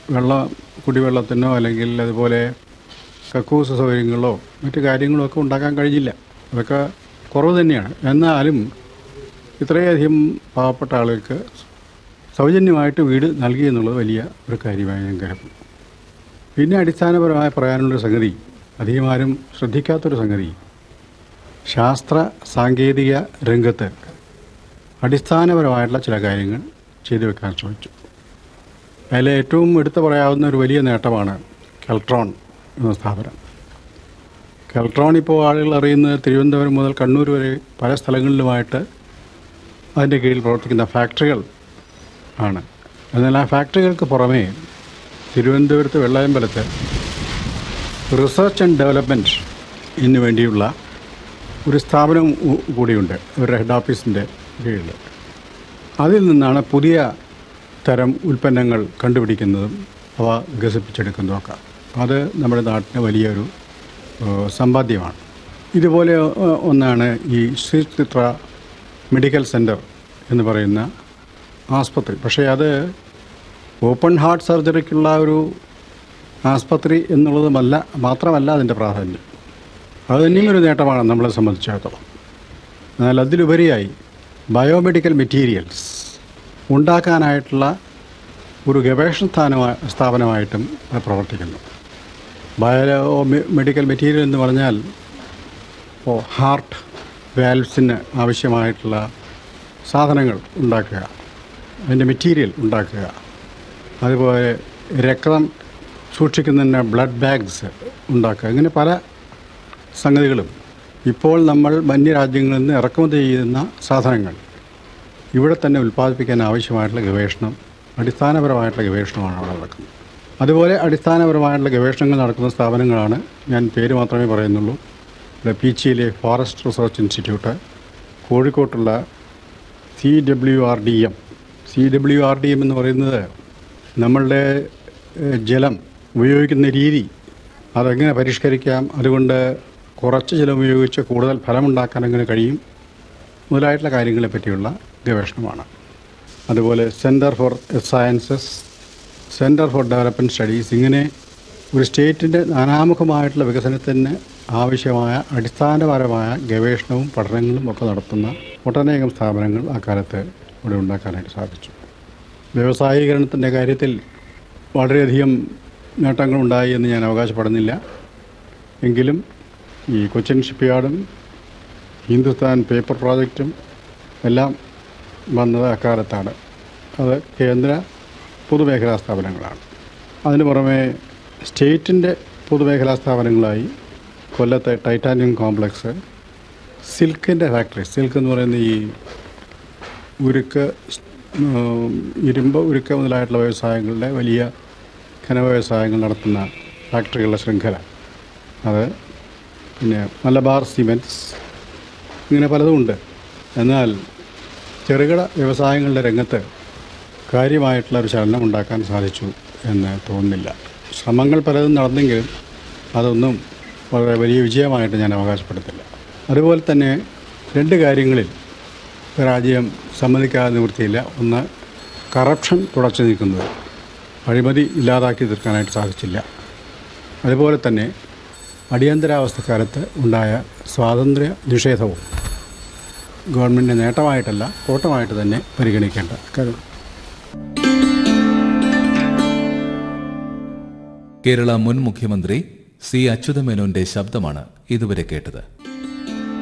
വെള്ളം കുടിവെള്ളത്തിനോ അല്ലെങ്കിൽ അതുപോലെ കക്കൂസ് സൗകര്യങ്ങളോ മറ്റു കാര്യങ്ങളോ ഒക്കെ ഉണ്ടാക്കാൻ കഴിഞ്ഞില്ല അതൊക്കെ കുറവ് തന്നെയാണ് എന്നാലും ഇത്രയധികം പാവപ്പെട്ട ആളുകൾക്ക് സൗജന്യമായിട്ട് വീട് നൽകി എന്നുള്ളത് വലിയ ഒരു കാര്യമായി ഞാൻ കരുതുന്നു പിന്നെ അടിസ്ഥാനപരമായി പറയാനുള്ളൊരു സംഗതി അധികം ആരും ശ്രദ്ധിക്കാത്തൊരു സംഗതി ശാസ്ത്ര സാങ്കേതിക രംഗത്ത് അടിസ്ഥാനപരമായിട്ടുള്ള ചില കാര്യങ്ങൾ ചെയ്തു വെക്കാൻ ശ്രമിച്ചു അതിൽ ഏറ്റവും എടുത്തു പറയാവുന്ന ഒരു വലിയ നേട്ടമാണ് കെൽട്രോൺ എന്ന സ്ഥാപനം കെൽട്രോൺ ഇപ്പോൾ ആളുകൾ അറിയുന്നത് തിരുവനന്തപുരം മുതൽ കണ്ണൂർ വരെ പല സ്ഥലങ്ങളിലുമായിട്ട് അതിൻ്റെ കീഴിൽ പ്രവർത്തിക്കുന്ന ഫാക്ടറികൾ ആണ് എന്നാൽ ആ ഫാക്ടറികൾക്ക് പുറമേ തിരുവനന്തപുരത്ത് വെള്ളയമ്പലത്ത് റിസർച്ച് ആൻഡ് ഡെവലപ്മെൻറ്റ് ഇതിനു വേണ്ടിയുള്ള ഒരു സ്ഥാപനം ഉ- കൂടിയുണ്ട് അവരുടെ ഹെഡ് ഓഫീസിൻ്റെ കീഴിൽ അതിൽ നിന്നാണ് പുതിയ തരം ഉൽപ്പന്നങ്ങൾ കണ്ടുപിടിക്കുന്നതും അവ വികസിപ്പിച്ചെടുക്കുന്നതും ഒക്കെ അത് നമ്മുടെ നാട്ടിന് വലിയൊരു ഏഹ്, സമ്പാദ്യമാണ് ഇതുപോലെ ഏഹ്, ഒന്നാണ് ഈ ശ്രീ ചിത്ര മെഡിക്കൽ സെൻറ്റർ എന്ന് പറയുന്ന ആസ്പത്രി പക്ഷേ അത് ഓപ്പൺ ഹാർട്ട് സർജറിക്കുള്ള ഒരു ആസ്പത്രി എന്നുള്ളതുമല്ല മാത്രമല്ല അതിൻ്റെ പ്രാധാന്യം അത് തന്നെയും ഒരു നേട്ടമാണ് നമ്മളെ സംബന്ധിച്ചിടത്തോളം എന്നാൽ അതിലുപരിയായി ബയോമെഡിക്കൽ മെറ്റീരിയൽസ് ഉണ്ടാക്കാനായിട്ടുള്ള ഒരു ഗവേഷണ സ്ഥാനമായി സ്ഥാപനമായിട്ടും അത് പ്രവർത്തിക്കുന്നു ബയോ മെ- മെഡിക്കൽ മെറ്റീരിയൽ എന്ന് പറഞ്ഞാൽ ഇപ്പോൾ ഹാർട്ട് വാൽവ്സിന് ആവശ്യമായിട്ടുള്ള സാധനങ്ങൾ ഉണ്ടാക്കുക അതിൻ്റെ മെറ്റീരിയൽ ഉണ്ടാക്കുക അതുപോലെ രക്തം സൂക്ഷിക്കുന്നതിന് ബ്ലഡ് ബാഗ്സ് ഉണ്ടാക്കുക ഇങ്ങനെ പല സംഗതികളും ഇപ്പോൾ നമ്മൾ മന്യരാജ്യങ്ങളിൽ നിന്ന് ഇറക്കുമതി ചെയ്യുന്ന സാധനങ്ങൾ ഇവിടെ തന്നെ ഉൽപ്പാദിപ്പിക്കാൻ ആവശ്യമായിട്ടുള്ള ഗവേഷണം അടിസ്ഥാനപരമായിട്ടുള്ള ഗവേഷണമാണ് അവിടെ നടക്കുന്നത് അതുപോലെ അടിസ്ഥാനപരമായിട്ടുള്ള ഗവേഷണങ്ങൾ നടക്കുന്ന സ്ഥാപനങ്ങളാണ് ഞാൻ പേര് മാത്രമേ പറയുന്നുള്ളൂ ഇവിടെ പീച്ചിയിലെ ഫോറസ്റ്റ് റിസർച്ച് ഇൻസ്റ്റിറ്റ്യൂട്ട് കോഴിക്കോട്ടുള്ള C W R D M C W R D M എന്ന് പറയുന്നത് നമ്മളുടെ ഏഹ്, ജലം ഉപയോഗിക്കുന്ന രീതി അതെങ്ങനെ പരിഷ്കരിക്കാം അതുകൊണ്ട് കുറച്ച് ജലം ഉപയോഗിച്ച് കൂടുതൽ ഫലമുണ്ടാക്കാൻ എങ്ങനെ കഴിയും മുതലായിട്ടുള്ള കാര്യങ്ങളെ പറ്റിയുള്ള ഗവേഷണമാണ് അതുപോലെ centre for sciences centre for development studies ഇങ്ങനെ ഒരു സ്റ്റേറ്റിൻ്റെ നാനാമുഖമായിട്ടുള്ള വികസനത്തിന് ആവശ്യമായ അടിസ്ഥാനപരമായ ഗവേഷണവും പഠനങ്ങളും ഒക്കെ നടത്തുന്ന ഒട്ടനേകം സ്ഥാപനങ്ങൾ അക്കാലത്ത് ഇവിടെ ഉണ്ടാക്കാനായിട്ട് സാധിച്ചു വ്യവസായീകരണത്തിൻ്റെ കാര്യത്തിൽ വളരെയധികം നേട്ടങ്ങളുണ്ടായി എന്ന് ഞാൻ അവകാശപ്പെടുന്നില്ല എങ്കിലും ഈ കൊച്ചിൻ ഷിപ്പ്യാർഡും ഹിന്ദുസ്ഥാൻ പേപ്പർ പ്രോജക്റ്റും എല്ലാം വന്നത് അക്കാലത്താണ് അത് കേന്ദ്ര പൊതുമേഖലാ സ്ഥാപനങ്ങളാണ് അതിന് പുറമെ സ്റ്റേറ്റിൻ്റെ പൊതുമേഖലാ സ്ഥാപനങ്ങളായി കൊല്ലത്തെ ടൈറ്റാനിയം കോംപ്ലക്സ് സിൽക്കിൻ്റെ ഫാക്ടറി സിൽക്ക് എന്ന് പറയുന്ന ഈ ഉരുക്ക് ഉം, ഇരുമ്പ് ഉരുക്ക് മുതലായിട്ടുള്ള വ്യവസായങ്ങളുടെ വലിയ ഖന വ്യവസായങ്ങൾ നടത്തുന്ന ഫാക്ടറികളുടെ ശൃംഖല അത് പിന്നെ മലബാർ സിമെൻറ്റ്സ് ഇങ്ങനെ പലതുമുണ്ട് എന്നാൽ ചെറുകിട വ്യവസായങ്ങളുടെ രംഗത്ത് കാര്യമായിട്ടുള്ള ഒരു ചലനം ഉണ്ടാക്കാൻ സാധിച്ചു എന്ന് തോന്നുന്നില്ല ശ്രമങ്ങൾ പലതും നടന്നെങ്കിലും അതൊന്നും വളരെ വലിയ വിജയമായിട്ട് ഞാൻ അവകാശപ്പെടുത്തില്ല അതുപോലെ തന്നെ രണ്ട് കാര്യങ്ങളിൽ രാജ്യം സമ്മതിക്കാതെ നിവൃത്തിയില്ല ഒന്ന് കറപ്ഷൻ തുടച്ചു നീക്കുന്നത് അഴിമതി ഇല്ലാതാക്കി തീർക്കാനായിട്ട് സാധിച്ചില്ല അതുപോലെ തന്നെ അടിയന്തരാവസ്ഥക്കാലത്ത് ഉണ്ടായ സ്വാതന്ത്ര്യ നിഷേധവും ഗവൺമെൻറ്റിൻ്റെ നേട്ടമായിട്ടല്ല കോട്ടമായിട്ട് തന്നെ പരിഗണിക്കേണ്ട കാര്യം കേരള മുൻ മുഖ്യമന്ത്രി സി അച്യുതമേനോന്റെ ശബ്ദമാണ് ഇതുവരെ കേട്ടത്